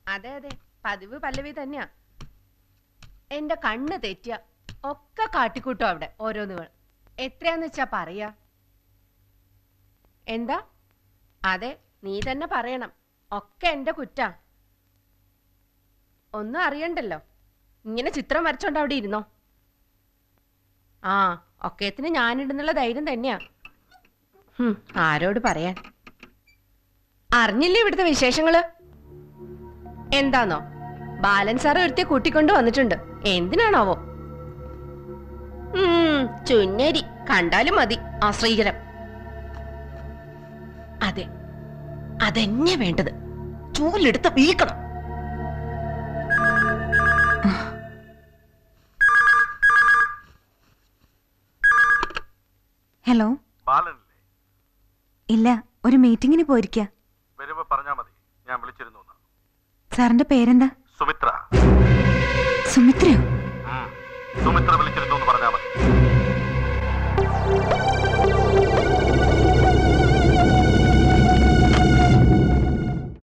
അതെ അതെ പതിവ് പല്ലവി തന്നെയാ എന്റെ കണ്ണ് തെറ്റിയ ഒക്കെ കാട്ടിക്കൂട്ടും അവിടെ ഓരോന്നുകൾ എത്രയാന്ന് വെച്ചാ പറയാ എന്താ അതെ നീ തന്നെ പറയണം ഒക്കെ എന്റെ കുറ്റാ ഒന്നും അറിയണ്ടല്ലോ ഇങ്ങനെ ചിത്രം വരച്ചോണ്ട് അവിടെ ഇരുന്നോ ആ ഒക്കേത്തിന് ഞാനിടുന്നുള്ള ധൈര്യം തന്നെയാ ഹും, ആരോട് പറയാൻ അറിഞ്ഞില്ലേ ഇവിടുത്തെ വിശേഷങ്ങള് എന്താന്നോ ബാലൻ സാറ് ഒരുത്തിയെ കൂട്ടിക്കൊണ്ട് വന്നിട്ടുണ്ട് എന്തിനാണാവോ ഉം, ചുന്നരി കണ്ടാലും മതി ആശ്രീകരം അതെ അതെന്നെ വേണ്ടത് ചൂലെടുത്ത് വീക്കണം ഹലോ ബാലനല്ലേ ഇല്ല ഒരു മീറ്റിങ്ങിന് പോയിരിക്കുക വരുമ്പോ പറഞ്ഞാ മതി ഞാൻ വിളിച്ചിരുന്നു എന്ന്. സാറിന്റെ പേരെന്താ സുമിത്ര സുമിത്രയോ ഉം. സുമിത്ര വിളിച്ചിരുന്നു എന്ന്